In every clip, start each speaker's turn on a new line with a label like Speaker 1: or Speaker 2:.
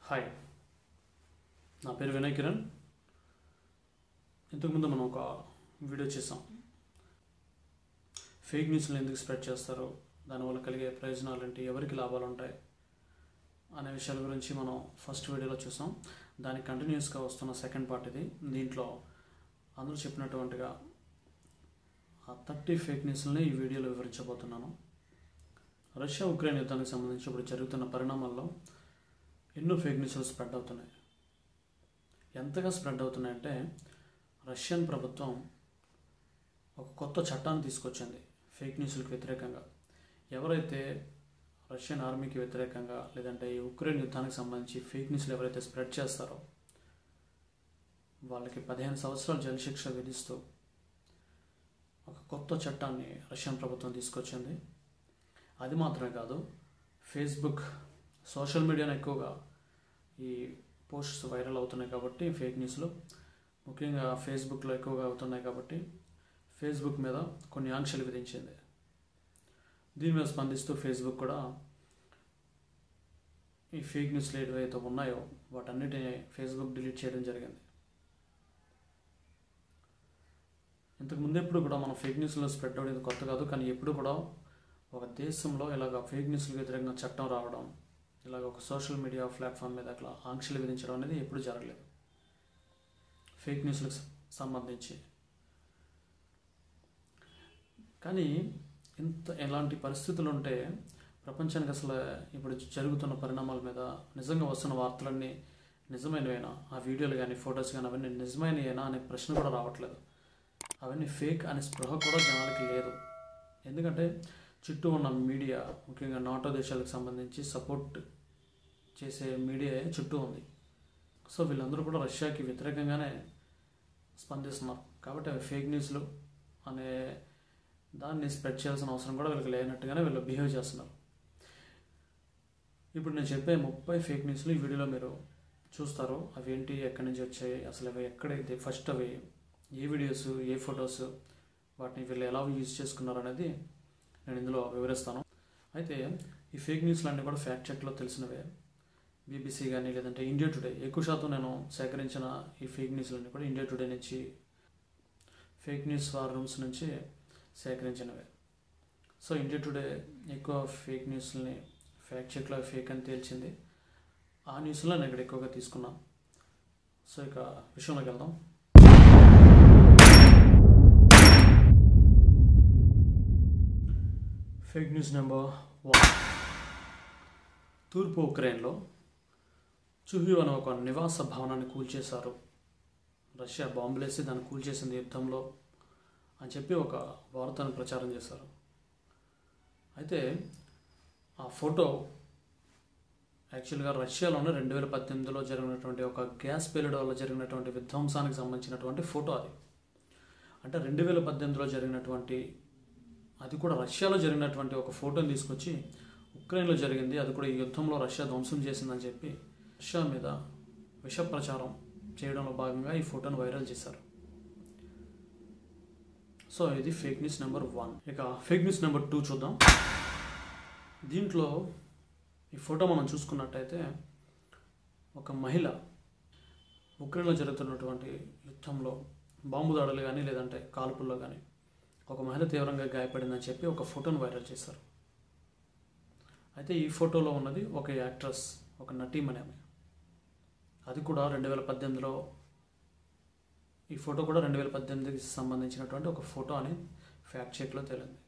Speaker 1: hi నా పేరు వినయ్ కిరణ్ ఇంతకుముందు మనం ఒక వీడియో చేసాం ఫేక్ న్యూస్లు ఎందుకు స్ప్రెడ్ చేస్తారు దానివల్ల కలిగే ప్రయోజనాలు ఏంటి ఎవరికి లాభాలు ఉంటాయి అనే విషయాల గురించి మనం ఫస్ట్ వీడియోలో చూసాం దానికి కంటిన్యూస్గా వస్తున్న సెకండ్ పార్ట్ ఇది దీంట్లో అందరూ చెప్పినటువంటిగా ఆ థర్టీ ఫేక్ న్యూస్లని ఈ వీడియోలో వివరించబోతున్నాను రష్యా ఉక్రెయిన్ యుద్ధానికి సంబంధించి ఇప్పుడు జరుగుతున్న పరిణామాల్లో ఎన్నో ఫేక్ న్యూస్లు స్ప్రెడ్ అవుతున్నాయి ఎంతగా స్ప్రెడ్ అవుతున్నాయంటే రష్యన్ ప్రభుత్వం ఒక కొత్త చట్టాన్ని తీసుకొచ్చింది ఫేక్ న్యూస్లకు వ్యతిరేకంగా ఎవరైతే రష్యన్ ఆర్మీకి వ్యతిరేకంగా లేదంటే ఈ ఉక్రెయిన్ యుద్ధానికి సంబంధించి ఫేక్ న్యూస్లు ఎవరైతే స్ప్రెడ్ చేస్తారో వాళ్ళకి పదిహేను సంవత్సరాల జైలు శిక్ష విధిస్తూ ఒక కొత్త చట్టాన్ని రష్యన్ ప్రభుత్వం తీసుకొచ్చింది అది మాత్రమే కాదు ఫేస్బుక్ సోషల్ మీడియాను ఎక్కువగా ఈ పోస్ట్స్ వైరల్ అవుతున్నాయి కాబట్టి ఫేక్ న్యూస్లు ముఖ్యంగా ఫేస్బుక్లో ఎక్కువగా అవుతున్నాయి కాబట్టి ఫేస్బుక్ మీద కొన్ని ఆంక్షలు విధించింది దీని మీద స్పందిస్తూ ఫేస్బుక్ కూడా ఈ ఫేక్ న్యూస్లు ఏవైతే ఉన్నాయో వాటన్నిటిని ఫేస్బుక్ డిలీట్ చేయడం జరిగింది ఇంతకు ముందు ఎప్పుడు కూడా మనం ఫేక్ న్యూస్లో స్ప్రెడ్ అవ్వడం కొత్త కాదు కానీ ఎప్పుడు కూడా ఒక దేశంలో ఇలాగ ఫేక్ న్యూస్లకు వ్యతిరేకంగా చట్టం రావడం ఇలాగ ఒక సోషల్ మీడియా ప్లాట్ఫామ్ మీద అట్లా ఆంక్షలు విధించడం అనేది ఎప్పుడు జరగలేదు ఫేక్ న్యూస్లకు సంబంధించి కానీ ఇంత ఎలాంటి పరిస్థితులు ఉంటే ప్రపంచానికి అసలు ఇప్పుడు జరుగుతున్న పరిణామాల మీద నిజంగా వస్తున్న వార్తలన్నీ నిజమైనవేనా ఆ వీడియోలు కానీ ఫొటోస్ కానీ అవన్నీ నిజమైనవేనా అనే ప్రశ్న కూడా రావట్లేదు అవన్నీ ఫేక్ అనే స్పృహ కూడా జనాలకి లేదు ఎందుకంటే చుట్టూ ఉన్న మీడియా ముఖ్యంగా నాటో దేశాలకు సంబంధించి సపోర్ట్ చేసే మీడియా చుట్టూ ఉంది సో వీళ్ళందరూ కూడా రష్యాకి వ్యతిరేకంగానే స్పందిస్తున్నారు కాబట్టి అవి ఫేక్ న్యూస్లు అనే దాన్ని స్ప్రెడ్ చేయాల్సిన అవసరం కూడా వీళ్ళకి లేనట్టుగానే వీళ్ళు బిహేవ్ చేస్తున్నారు ఇప్పుడు నేను చెప్పే ముప్పై ఫేక్ న్యూస్లు ఈ వీడియోలో మీరు చూస్తారు అవి ఏంటి ఎక్కడి నుంచి వచ్చాయి అసలు అవి ఎక్కడైతే ఫస్ట్ అవి ఏ వీడియోస్ ఏ ఫొటోస్ వాటిని వీళ్ళు ఎలా యూజ్ చేసుకున్నారు అనేది నేను ఇందులో వివరిస్తాను అయితే ఈ ఫేక్ న్యూస్లు అన్నీ కూడా ఫ్యాక్ట్ చెక్లో తెలిసినవే బీబీసీ కానీ లేదంటే ఇండియా టుడే ఎక్కువ శాతం నేను సేకరించిన ఈ ఫేక్ న్యూస్లన్నీ కూడా ఇండియా టుడే నుంచి ఫేక్ న్యూస్ వార్ రూమ్స్ నుంచి సేకరించినవే సో ఇండియా టుడే ఎక్కువ ఫేక్ న్యూస్ని ఫ్యాక్ట్ చెక్లో ఫేక్ అని తేల్చింది ఆ న్యూస్లో నేను ఇక్కడ ఎక్కువగా తీసుకున్నాను సో ఇక విషయంలోకి వెళ్దాం ఫేక్ న్యూస్ నెంబర్ వన్ తూర్పు ఉక్రెయిన్లో చుహ్యూ అనే ఒక నివాస భవనాన్ని కూల్చేశారు రష్యా బాంబులేసి దాన్ని కూల్చేసింది యుద్ధంలో అని చెప్పి ఒక వార్తను ప్రచారం చేశారు అయితే ఆ ఫోటో యాక్చువల్గా రష్యాలోనే రెండు వేల పద్దెనిమిదిలో జరిగినటువంటి ఒక గ్యాస్ పేలుడు వల్ల జరిగినటువంటి విధ్వంసానికి సంబంధించినటువంటి ఫోటో అది అంటే రెండు వేల పద్దెనిమిదిలో జరిగినటువంటి అది కూడా రష్యాలో జరిగినటువంటి ఒక ఫోటోని తీసుకొచ్చి ఉక్రెయిన్లో జరిగింది అది కూడా ఈ యుద్ధంలో రష్యా ధ్వంసం చేసిందని చెప్పి రష్యా మీద విష ప్రచారం చేయడంలో భాగంగా ఈ ఫోటోను వైరల్ చేశారు సో ఇది ఫేక్ న్యూస్ నెంబర్ వన్ ఇక ఫేక్ న్యూస్ నెంబర్ టూ చూద్దాం దీంట్లో ఈ ఫోటో మనం చూసుకున్నట్టయితే ఒక మహిళ ఉక్రెయిన్లో జరుగుతున్నటువంటి యుద్ధంలో బాంబు దాడులు కానీ లేదంటే కాల్పుల్లో కానీ ఒక మహిళ తీవ్రంగా గాయపడిందని చెప్పి ఒక ఫోటోను వైరల్ చేశారు అయితే ఈ ఫోటోలో ఉన్నది ఒక యాక్ట్రెస్ ఒక నటీమణి ఆమె అది కూడా రెండు వేల పద్దెనిమిదిలో ఈ ఫోటో కూడా రెండు వేల పద్దెనిమిదికి సంబంధించినటువంటి ఒక ఫోటో అని ఫ్యాక్ట్ చెక్లో తేలింది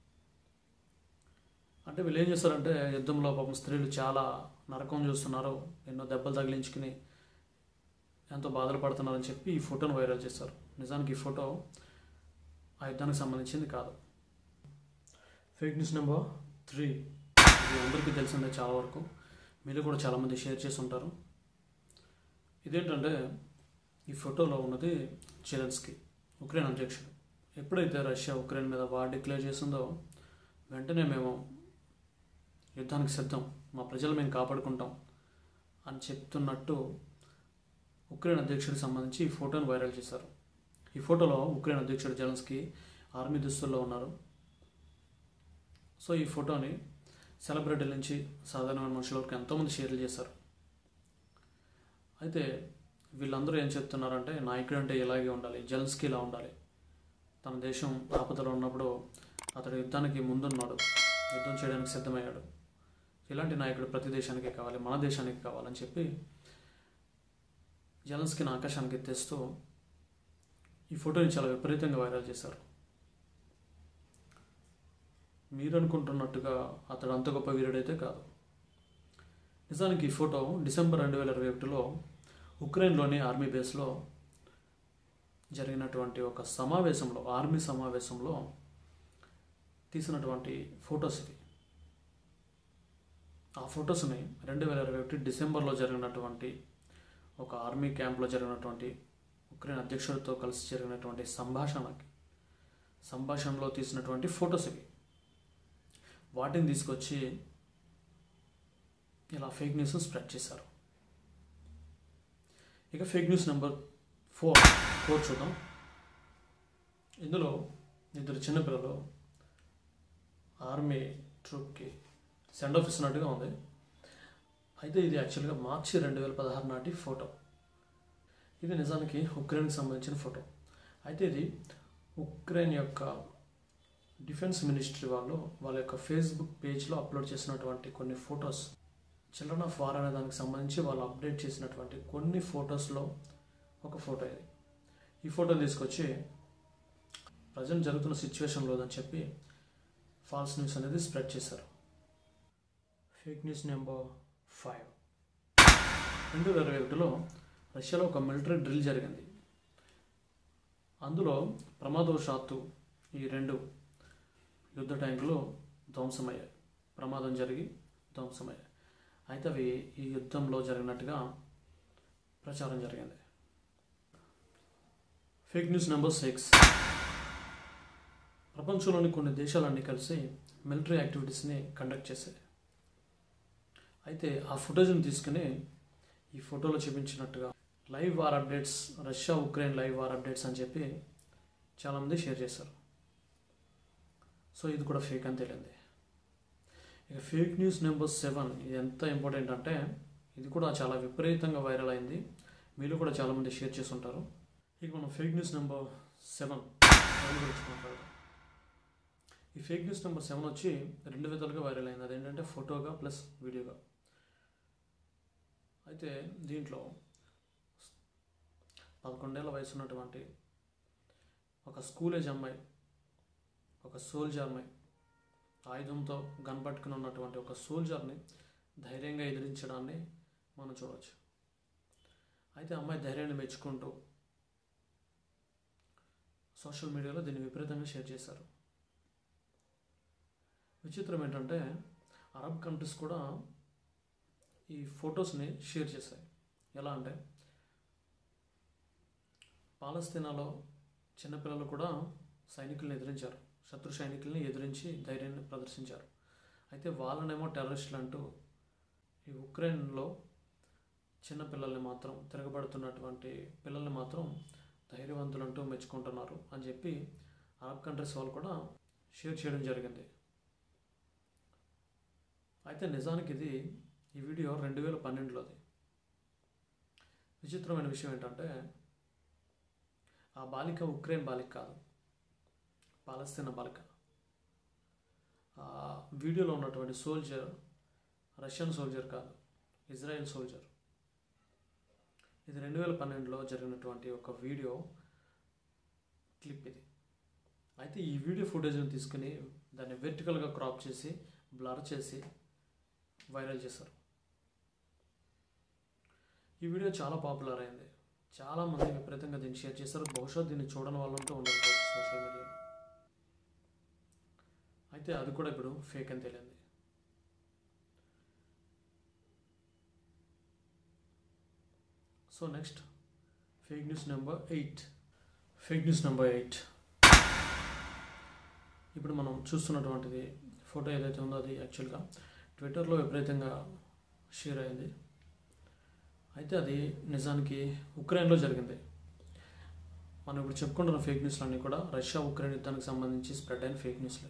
Speaker 1: అంటే వీళ్ళు ఏం చేస్తారంటే యుద్ధంలో పాపం స్త్రీలు చాలా నరకం చూస్తున్నారు ఎన్నో దెబ్బలు తగిలించుకుని ఎంతో బాధలు పడుతున్నారని చెప్పి ఈ ఫోటోను వైరల్ చేశారు నిజానికి ఈ ఫోటో ఆ యుద్ధానికి సంబంధించింది కాదు ఫేక్ న్యూస్ నెంబర్ త్రీ ఇది అందరికీ తెలిసిందే చాలా వరకు మీరు కూడా చాలామంది షేర్ చేసి ఉంటారు ఇదేంటంటే ఈ ఫోటోలో ఉన్నది చిరెన్స్కి ఉక్రెయిన్ అధ్యక్షుడు ఎప్పుడైతే రష్యా ఉక్రెయిన్ మీద వార్ డిక్లేర్ చేసిందో వెంటనే మేము యుద్ధానికి సిద్ధం మా ప్రజలు మేము కాపాడుకుంటాం అని చెప్తున్నట్టు ఉక్రెయిన్ అధ్యక్షుడికి సంబంధించి ఈ ఫోటోను వైరల్ చేశారు ఈ ఫోటోలో ఉక్రెయిన్ అధ్యక్షుడు జెలెన్స్కీ ఆర్మీ దుస్తుల్లో ఉన్నారు సో ఈ ఫోటోని సెలబ్రిటీల నుంచి సాధారణమైన మనుషుల వరకు ఎంతోమంది షేర్లు చేశారు అయితే వీళ్ళందరూ ఏం చెప్తున్నారంటే నాయకుడు అంటే ఇలాగే ఉండాలి జెల్స్కి ఇలా ఉండాలి తన దేశం ఆపదలో ఉన్నప్పుడు అతడు యుద్ధానికి ముందున్నాడు యుద్ధం చేయడానికి సిద్ధమయ్యాడు ఇలాంటి నాయకుడు ప్రతి దేశానికి కావాలి మన దేశానికి కావాలని చెప్పి జెలన్స్కిని ఆకాశానికి తెస్తూ ఈ ఫోటోని చాలా విపరీతంగా వైరల్ చేశారు మీరు అనుకుంటున్నట్టుగా అతడు అంత గొప్ప వీరుడైతే కాదు నిజానికి ఈ ఫోటో డిసెంబర్ రెండు వేల ఇరవై ఒకటిలో ఉక్రెయిన్లోని ఆర్మీ బేస్లో జరిగినటువంటి ఒక సమావేశంలో ఆర్మీ సమావేశంలో తీసినటువంటి ఫొటోస్ ఇవి ఆ ఫొటోస్ని రెండు వేల ఇరవై ఒకటి డిసెంబర్లో జరిగినటువంటి ఒక ఆర్మీ క్యాంప్లో జరిగినటువంటి ఉక్రెయిన్ అధ్యక్షుడితో కలిసి జరిగినటువంటి సంభాషణకి సంభాషణలో తీసినటువంటి ఫొటోస్ ఇవి వాటిని తీసుకొచ్చి ఇలా ఫేక్ న్యూస్ స్ప్రెడ్ చేశారు ఇక fake news number four four చూద్దాం ఇందులో ఇద్దరు చిన్నపిల్లలు ఆర్మీ ట్రూప్కి సెండ్ ఆఫ్ ఇస్తున్నట్టుగా ఉంది అయితే ఇది యాక్చువల్గా మార్చి రెండు వేల పదహారు నాటి ఫోటో ఇది నిజానికి ఉక్రెయిన్కి సంబంధించిన ఫోటో అయితే ఇది ఉక్రెయిన్ యొక్క డిఫెన్స్ మినిస్ట్రీ వాళ్ళు వాళ్ళ యొక్క ఫేస్బుక్ పేజ్లో అప్లోడ్ చేసినటువంటి కొన్ని ఫొటోస్ చిల్డ్రన్ ఆఫ్ వార్ అనే దానికి సంబంధించి వాళ్ళు అప్డేట్ చేసినటువంటి కొన్ని ఫొటోస్లో ఒక ఫోటో ఇది ఈ ఫోటోని తీసుకొచ్చి ప్రజెంట్ జరుగుతున్న సిచ్యువేషన్లో అని చెప్పి ఫాల్స్ న్యూస్ అనేది స్ప్రెడ్ చేశారు ఫేక్ న్యూస్ నెంబర్ ఫైవ్ రెండు వేల ఇరవై ఒకటిలో రష్యాలో ఒక మిలిటరీ డ్రిల్ జరిగింది అందులో ప్రమాదవశాత్తు ఈ రెండు యుద్ధ ట్యాంకులు ధ్వంసమయ్యాయి ప్రమాదం జరిగి ధ్వంసమయ్యాయి అయితే అవి ఈ యుద్ధంలో జరిగినట్టుగా ప్రచారం జరిగింది ఫేక్ న్యూస్ నెంబర్ సిక్స్ ప్రపంచంలోని కొన్ని దేశాలన్నీ కలిసి మిలిటరీ యాక్టివిటీస్ని కండక్ట్ చేశాయి అయితే ఆ ఫుటేజ్ని తీసుకుని ఈ ఫోటోలో చూపించినట్టుగా live war updates Russia Ukraine live war updates అని చెప్పి చాలామంది షేర్ చేశారు సో ఇది కూడా ఫేక్ అని తేలింది ఇక ఫేక్ న్యూస్ నెంబర్ సెవెన్ ఇది ఎంత ఇంపార్టెంట్ అంటే ఇది కూడా చాలా విపరీతంగా వైరల్ అయింది మీరు కూడా చాలామంది షేర్ చేసి ఉంటారు ఇక మనం ఫేక్ న్యూస్ నెంబర్ సెవెన్ గురించి మాట్లాడదాం ఈ ఫేక్ న్యూస్ నెంబర్ సెవెన్ వచ్చి రెండు విధాలుగా వైరల్ అయింది అదేంటంటే ఫోటోగా ప్లస్ వీడియోగా అయితే దీంట్లో పదకొండేళ్ల వయసు ఉన్నటువంటి ఒక స్కూల్ ఏజ్ అమ్మాయి ఒక సోల్జర్ అమ్మాయి ఆయుధంతో గన్ పట్టుకుని ఉన్నటువంటి ఒక సోల్జర్ని ధైర్యంగా ఎదిరించడాన్ని మనం చూడవచ్చు అయితే అమ్మాయి ధైర్యాన్ని మెచ్చుకుంటూ సోషల్ మీడియాలో దీన్ని విపరీతంగా షేర్ చేశారు విచిత్రం ఏంటంటే అరబ్ కంట్రీస్ కూడా ఈ ఫొటోస్ని షేర్ చేశాయి ఎలా అంటే పాలస్తీనాలో చిన్నపిల్లలు కూడా సైనికుల్ని ఎదిరించారు శత్రు సైనికుల్ని ఎదిరించి ధైర్యాన్ని ప్రదర్శించారు అయితే వాళ్ళనేమో టెర్రరిస్టులు అంటూ ఈ ఉక్రెయిన్లో చిన్నపిల్లల్ని మాత్రం తిరగబడుతున్నటువంటి పిల్లల్ని మాత్రం ధైర్యవంతులు అంటూ మెచ్చుకుంటున్నారు అని చెప్పి అరబ్ కంట్రీస్ వాళ్ళు కూడా షేర్ చేయడం జరిగింది అయితే నిజానికి ఇది ఈ వీడియో రెండు వేల పన్నెండులోది విచిత్రమైన విషయం ఏంటంటే ఆ బాలిక ఉక్రెయిన్ బాలిక కాదు పాలస్తీనా బాలిక ఆ వీడియోలో ఉన్నటువంటి సోల్జర్ రష్యన్ సోల్జర్ కాదు ఇజ్రాయెల్ సోల్జర్ ఇది రెండు వేల పన్నెండులో జరిగినటువంటి ఒక వీడియో క్లిప్ ఇది అయితే ఈ వీడియో ఫుటేజ్ని తీసుకుని దాన్ని వెర్టికల్గా క్రాప్ చేసి బ్లర్ చేసి వైరల్ చేశారు ఈ వీడియో చాలా పాపులర్ అయింది చాలా మంది విపరీతంగా దీన్ని షేర్ చేశారు బహుశా దీన్ని చూడని వాళ్ళంతా ఉండకపోవచ్చు సోషల్ మీడియాలో అయితే అది కూడా ఇప్పుడు ఫేక్ అని తెలియంది so next fake news number eight fake news number eight ఇప్పుడు మనం చూస్తున్నటువంటిది ఫోటో ఏదైతే ఉందో అది యాక్చువల్గా ట్విట్టర్లో విపరీతంగా షేర్ అయింది అయితే అది నిజానికి ఉక్రెయిన్లో జరిగింది మనం ఇప్పుడు చెప్పుకుంటున్న ఫేక్ న్యూస్లు అన్నీ కూడా రష్యా ఉక్రెయిన్ యుద్ధానికి సంబంధించి స్ప్రెడ్ అయిన ఫేక్ న్యూస్లే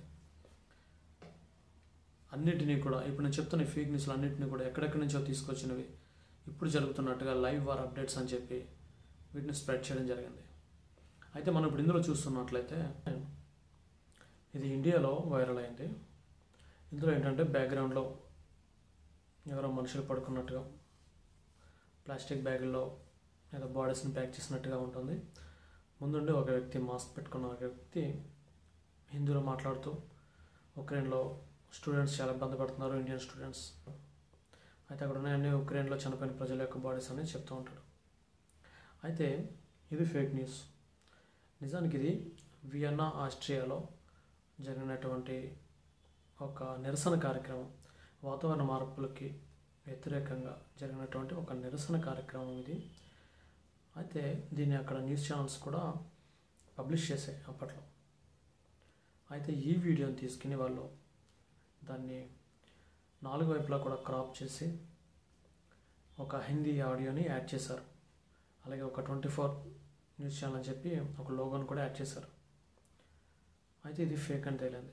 Speaker 1: అన్నిటినీ కూడా ఇప్పుడు నేను చెప్తున్న ఈ ఫేక్ న్యూస్లు అన్నింటినీ కూడా ఎక్కడెక్కడి నుంచో తీసుకొచ్చినవి ఇప్పుడు జరుగుతున్నట్టుగా లైవ్ వార్ అప్డేట్స్ అని చెప్పి వీటిని స్ప్రెడ్ చేయడం జరిగింది అయితే మనం ఇప్పుడు ఇందులో చూస్తున్నట్లయితే ఇది ఇండియాలో వైరల్ అయింది ఇందులో ఏంటంటే బ్యాక్గ్రౌండ్లో ఎవరో మనుషులు పడుకున్నట్టుగా ప్లాస్టిక్ బ్యాగుల్లో ఏదో బాడీస్ని ప్యాక్ చేసినట్టుగా ఉంటుంది ముందుండి ఒక వ్యక్తి మాస్క్ పెట్టుకున్న ఒక వ్యక్తి హిందీలో మాట్లాడుతూ ఉక్రెయిన్లో స్టూడెంట్స్ చాలా ఇబ్బంది పడుతున్నారు ఇండియన్ స్టూడెంట్స్ అయితే అక్కడ ఉన్న అన్ని ఉక్రెయిన్లో చనిపోయిన ప్రజల యొక్క బాడీస్ అని చెప్తూ ఉంటాడు అయితే ఇది ఫేక్ న్యూస్ నిజానికి ఇది వియన్నా ఆస్ట్రియాలో జరిగినటువంటి ఒక నిరసన కార్యక్రమం వాతావరణ మార్పులకి వ్యతిరేకంగా జరిగినటువంటి ఒక నిరసన కార్యక్రమం ఇది అయితే దీన్ని అక్కడ న్యూస్ ఛానల్స్ కూడా పబ్లిష్ చేశాయి అప్పట్లో అయితే ఈ వీడియోని తీసుకుని వాళ్ళు దాన్ని నాలుగు వైపులా కూడా క్రాప్ చేసి ఒక హిందీ ఆడియోని యాడ్ చేశారు అలాగే ఒక ట్వంటీ ఫోర్ న్యూస్ ఛానల్ అని చెప్పి ఒక లోగోని కూడా యాడ్ చేశారు అయితే ఇది ఫేక్ అని తేలింది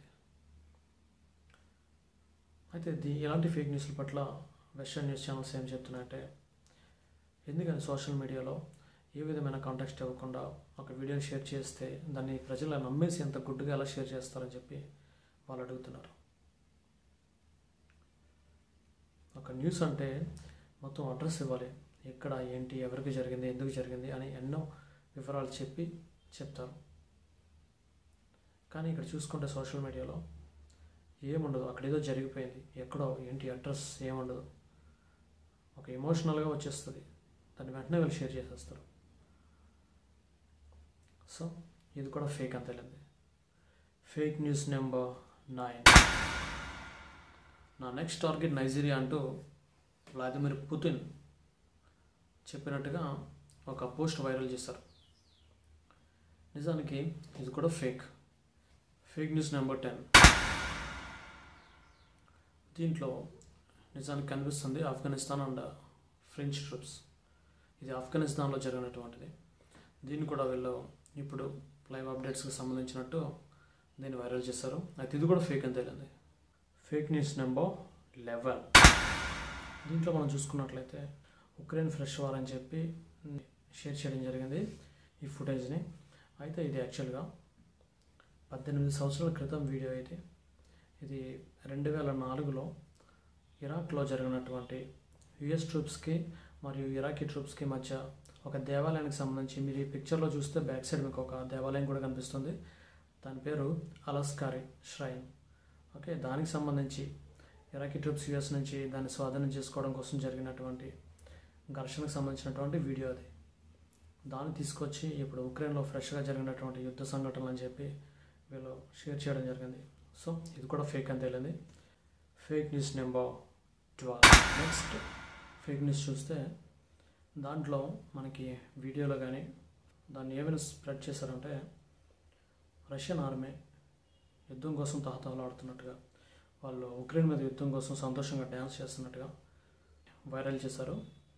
Speaker 1: అయితే దీ ఇలాంటి ఫేక్ న్యూస్ల పట్ల వెస్టర్న్ న్యూస్ ఛానల్స్ ఏం చెప్తున్నాయంటే ఎందుకని సోషల్ మీడియాలో ఏ విధమైన కాంటాక్ట్ ఇవ్వకుండా ఒక వీడియోని షేర్ చేస్తే దాన్ని ప్రజలు నమ్మేసి ఎంత గుడ్డుగా ఎలా షేర్ చేస్తారని చెప్పి వాళ్ళు అడుగుతున్నారు ఒక న్యూస్ అంటే మొత్తం అడ్రస్ ఇవ్వాలి ఎక్కడ ఏంటి ఎవరికి జరిగింది ఎందుకు జరిగింది అని ఎన్నో వివరాలు చెప్పి చెప్తారు కానీ ఇక్కడ చూసుకుంటే సోషల్ మీడియాలో ఏముండదు అక్కడ ఏదో జరిగిపోయింది ఎక్కడో ఏంటి అడ్రస్ ఏముండదు ఒక ఎమోషనల్గా వచ్చేస్తుంది దాన్ని వెంటనే వీళ్ళు షేర్ చేసేస్తారు సో ఇది కూడా ఫేక్ అని తెలియంది ఫేక్ న్యూస్ నెంబర్ నైన్ నా నెక్స్ట్ టార్గెట్ నైజీరియా అంటూ వ్లాదిమిర్ పుతిన్ చెప్పినట్టుగా ఒక పోస్ట్ వైరల్ చేశారు నిజానికి ఇది కూడా fake fake news number ten దీంట్లో నిజానికి కనిపిస్తుంది ఆఫ్ఘనిస్తాన్ అండ్ ఫ్రెంచ్ ట్రూప్స్ ఇది ఆఫ్ఘనిస్తాన్లో జరిగినటువంటిది దీన్ని కూడా వీళ్ళు ఇప్పుడు లైవ్ అప్డేట్స్కి సంబంధించినట్టు దీన్ని వైరల్ చేశారు అయితే ఇది కూడా ఫేక్ అని తేలింది ఫేక్ న్యూస్ నెంబర్ లెవెన్ దీంట్లో మనం చూసుకున్నట్లయితే ఉక్రెయిన్ ఫ్రెష్ వార్ అని చెప్పి షేర్ చేయడం జరిగింది ఈ ఫుటేజ్ని అయితే ఇది యాక్చువల్గా పద్దెనిమిది సంవత్సరాల క్రితం వీడియో ఇది ఇది రెండు వేల నాలుగులో ఇరాక్లో జరిగినటువంటి యుఎస్ ట్రూప్స్కి మరియు ఇరాకీ ట్రూప్స్కి మధ్య ఒక దేవాలయానికి సంబంధించి మీరు ఈ పిక్చర్లో చూస్తే బ్యాక్ సైడ్ మీకు ఒక దేవాలయం కూడా కనిపిస్తుంది దాని పేరు అలస్కారి ష్రైన్ ఓకే దానికి సంబంధించి ఇరాకీ ట్రూప్స్ యుఎస్ నుంచి దాన్ని స్వాధీనం చేసుకోవడం కోసం జరిగినటువంటి ఘర్షణకు సంబంధించినటువంటి వీడియో అది దాన్ని తీసుకొచ్చి ఇప్పుడు ఉక్రెయిన్లో ఫ్రెష్గా జరిగినటువంటి యుద్ధ సంఘటనలు అని చెప్పి వీళ్ళు షేర్ చేయడం జరిగింది సో ఇది కూడా ఫేక్ అని తేలింది fake news number twelve next fake news చూస్తే దాంట్లో మనకి వీడియోలో కానీ దాన్ని ఏమైనా స్ప్రెడ్ చేశారంటే రష్యన్ ఆర్మీ యుద్ధం కోసం తహతహలాడుతున్నట్టుగా వాళ్ళు ఉక్రెయిన్ మీద యుద్ధం కోసం సంతోషంగా డ్యాన్స్ చేస్తున్నట్టుగా వైరల్ చేశారు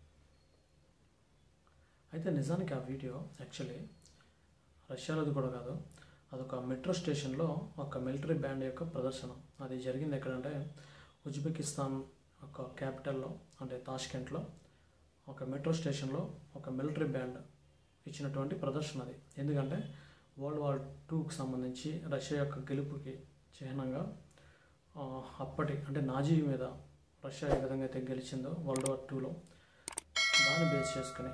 Speaker 1: అయితే నిజానికి ఆ వీడియో యాక్చువల్లీ రష్యాలోది కూడా కాదు అదొక మెట్రో స్టేషన్లో ఒక మిలిటరీ బ్యాండ్ యొక్క ప్రదర్శన అది జరిగింది ఎక్కడంటే ఉజ్బెకిస్తాన్ ఒక క్యాపిటల్లో అంటే తాష్కెంట్లో ఒక మెట్రో స్టేషన్లో ఒక మిలిటరీ బ్యాండ్ ఇచ్చినటువంటి ప్రదర్శన అది ఎందుకంటే వరల్డ్ వార్ టూకి సంబంధించి రష్యా యొక్క గెలుపుకి చిహ్నంగా ఆ, అప్పటి అంటే నాజీ మీద రష్యా ఏ విధంగా అయితే గెలిచిందో వరల్డ్ వార్ టూలో దాన్ని బేస్ చేసుకుని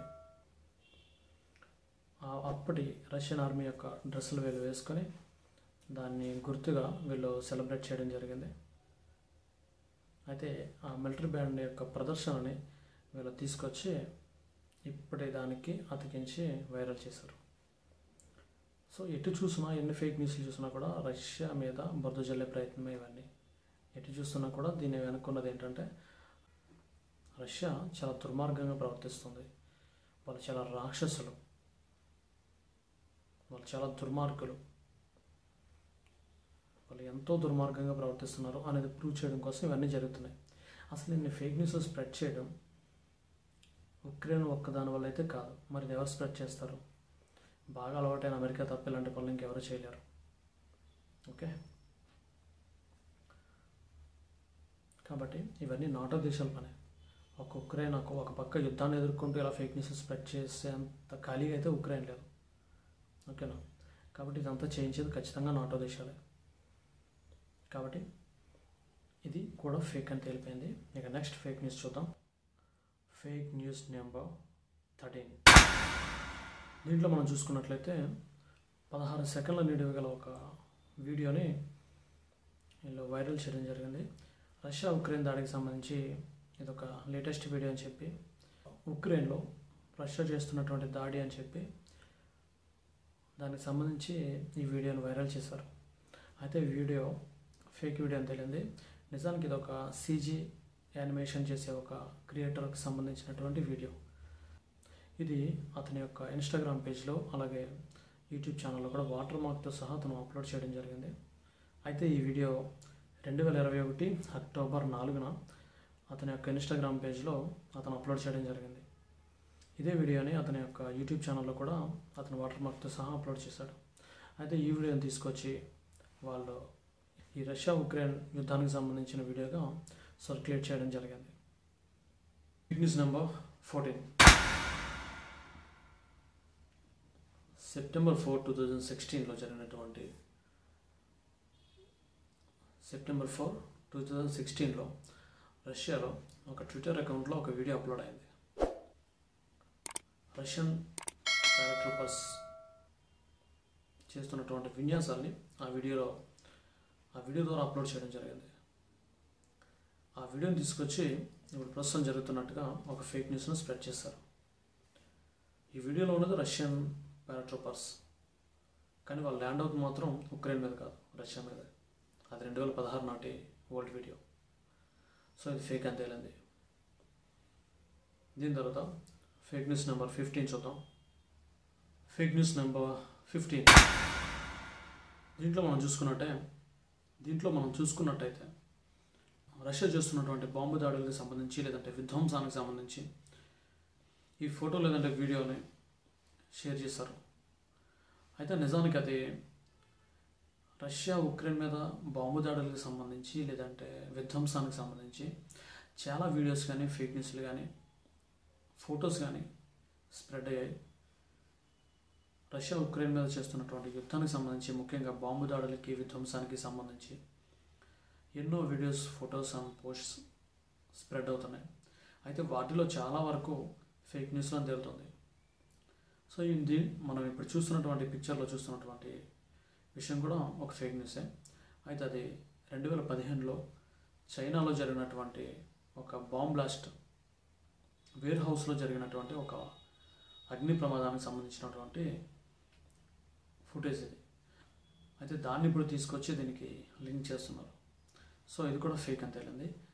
Speaker 1: ఆ అప్పటి రష్యన్ ఆర్మీ యొక్క డ్రెస్సులు వీళ్ళు వేసుకొని దాన్ని గుర్తుగా వీళ్ళు సెలబ్రేట్ చేయడం జరిగింది అయితే ఆ మిలిటరీ బ్యాండ్ యొక్క ప్రదర్శనని వీళ్ళు తీసుకొచ్చి ఇప్పటి దానికి అతికించి వైరల్ చేశారు సో ఎటు చూసినా ఎన్ని ఫేక్ న్యూస్లు చూసినా కూడా రష్యా మీద బురద జల్లే ప్రయత్నమే ఇవన్నీ ఎటు చూస్తున్నా కూడా దీని వెనుకున్నది ఏంటంటే రష్యా చాలా దుర్మార్గంగా ప్రవర్తిస్తుంది వాళ్ళు చాలా రాక్షసులు వాళ్ళు చాలా దుర్మార్గులు వాళ్ళు ఎంతో దుర్మార్గంగా ప్రవర్తిస్తున్నారు అనేది ప్రూవ్ చేయడం కోసం ఇవన్నీ జరుగుతున్నాయి అసలు ఇన్ని ఫేక్ న్యూస్ స్ప్రెడ్ చేయడం ఉక్రెయిన్ ఒక్కదాని వల్ల అయితే కాదు మరి ఇది ఎవరు స్ప్రెడ్ చేస్తారు బాగా అలవాటైన అమెరికా తప్ప ఇలాంటి పనులు ఇంకెవరు చేయలేరు ఓకే కాబట్టి ఇవన్నీ నాటో దేశాల పని ఒక ఉక్రెయిన్ ఒక ఒక పక్క యుద్ధాన్ని ఎదుర్కొంటూ ఇలా ఫేక్ న్యూస్ స్ప్రెడ్ చేసే అంత ఖాళీగా అయితే ఉక్రెయిన్ లేదు ఓకేనా కాబట్టి ఇదంతా చేయించేది ఖచ్చితంగా నాటో దేశాలే కాబట్టి ఇది కూడా ఫేక్ అని తేలిపోయింది ఇక నెక్స్ట్ ఫేక్ న్యూస్ చూద్దాం ఫేక్ న్యూస్ నెంబర్ థర్టీన్ దీంట్లో మనం చూసుకున్నట్లయితే పదహారు సెకండ్ల నిడివి గల ఒక వీడియోని వీళ్ళు వైరల్ చేయడం జరిగింది రష్యా ఉక్రెయిన్ దాడికి సంబంధించి ఇది ఒక లేటెస్ట్ వీడియో అని చెప్పి ఉక్రెయిన్లో రష్యా చేస్తున్నటువంటి దాడి అని చెప్పి దానికి సంబంధించి ఈ వీడియోని వైరల్ చేశారు అయితే ఈ వీడియో ఫేక్ వీడియో అని తెలియంది నిజానికి ఇది ఒక సీజీ యానిమేషన్ చేసే ఒక క్రియేటర్కి సంబంధించినటువంటి వీడియో ఇది అతని యొక్క ఇన్స్టాగ్రామ్ పేజ్లో అలాగే యూట్యూబ్ ఛానల్లో కూడా వాటర్ మార్క్తో సహా అతను అప్లోడ్ చేయడం జరిగింది అయితే ఈ వీడియో రెండు వేల ఇరవై ఒకటి అక్టోబర్ నాలుగున అతని యొక్క ఇన్స్టాగ్రామ్ పేజ్లో అతను అప్లోడ్ చేయడం జరిగింది ఇదే వీడియోని అతని యొక్క యూట్యూబ్ ఛానల్లో కూడా అతను వాటర్ మార్క్తో సహా అప్లోడ్ చేశాడు అయితే ఈ వీడియోని తీసుకొచ్చి వాళ్ళు ఈ రష్యా ఉక్రెయిన్ యుద్ధానికి సంబంధించిన వీడియోగా సర్క్యులేట్ చేయడం జరిగింది news number fourteen September four two thousand సిక్స్టీన్లో జరిగినటువంటి సెప్టెంబర్ ఫోర్ టూ థౌజండ్ సిక్స్టీన్లో రష్యాలో ఒక ట్విట్టర్ అకౌంట్లో ఒక వీడియో అప్లోడ్ అయింది రష్యన్ పారాట్రూపర్స్ చేస్తున్నటువంటి విన్యాసాల్ని ఆ వీడియోలో ఆ వీడియో ద్వారా అప్లోడ్ చేయడం జరిగింది ఆ వీడియోని తీసుకొచ్చి ఇప్పుడు ప్రస్తుతం జరుగుతున్నట్టుగా ఒక ఫేక్ న్యూస్ను స్ప్రెడ్ చేశారు ఈ వీడియోలో ఉన్నది రష్యన్ పారాట్రూపర్స్ కానీ వాళ్ళు ల్యాండ్ అవుతుంది మాత్రం ఉక్రెయిన్ మీద కాదు రష్యా మీద అది రెండు వేల పదహారు నాటి ఓల్డ్ వీడియో సో ఇది ఫేక్ అని తేలింది దీని తర్వాత ఫేక్ న్యూస్ నెంబర్ ఫిఫ్టీన్ చూద్దాం ఫేక్ న్యూస్ నెంబర్ ఫిఫ్టీన్ దీంట్లో మనం చూసుకున్నట్టే దీంట్లో మనం చూసుకున్నట్టయితే రష్యా చేస్తున్నటువంటి బాంబు దాడులకు సంబంధించి లేదంటే విధ్వంసానికి సంబంధించి ఈ ఫోటో లేదంటే వీడియోని షేర్ చేశారు అయితే నిజానికి అది రష్యా ఉక్రెయిన్ మీద బాంబు దాడులకు సంబంధించి లేదంటే విధ్వంసానికి సంబంధించి చాలా వీడియోస్ కానీ ఫేక్ న్యూస్లు కానీ ఫొటోస్ కానీ స్ప్రెడ్ అయ్యాయి రష్యా ఉక్రెయిన్ మీద చేస్తున్నటువంటి యుద్ధానికి సంబంధించి ముఖ్యంగా బాంబు దాడులకి విధ్వంసానికి సంబంధించి ఎన్నో videos photos and posts spread అవుతున్నాయి అయితే వాటిలో చాలా వరకు ఫేక్ న్యూస్లో తేలుతుంది సో ఇది మనం ఇప్పుడు చూస్తున్నటువంటి పిక్చర్లో చూస్తున్నటువంటి విషయం కూడా ఒక ఫేక్ న్యూసే అయితే అది రెండు వేల పదిహేనులో చైనాలో జరిగినటువంటి ఒక బాంబ్ బ్లాస్ట్ వేర్ హౌస్లో జరిగినటువంటి ఒక అగ్ని ప్రమాదానికి సంబంధించినటువంటి ఫుటేజ్ ఇది అయితే దాన్ని ఇప్పుడు తీసుకొచ్చి దీనికి లింక్ చేస్తున్నారు సో ఇది కూడా ఫేక్ అని తేలింది